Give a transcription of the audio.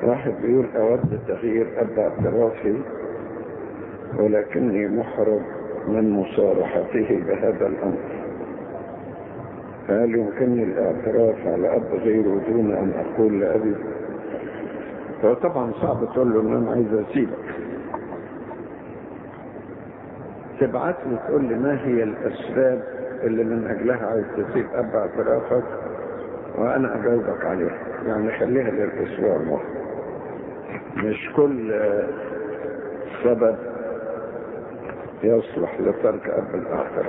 واحد بيقول أود تغيير أب اعترافي ولكني محرج من مصارحته بهذا الأمر هل يمكنني الاعتراف على أب غيره دون أن أقول لأبي هو طبعا صعب تقول له ان انا عايز اسيبك تبعت لي تقول لي ما هي الاسباب اللي من اجلها عايز تسيب اب اعترافك وانا اجاوبك عليها يعني خليها للاسبوع المقبل مش كل سبب يصلح لترك اب الاعتراف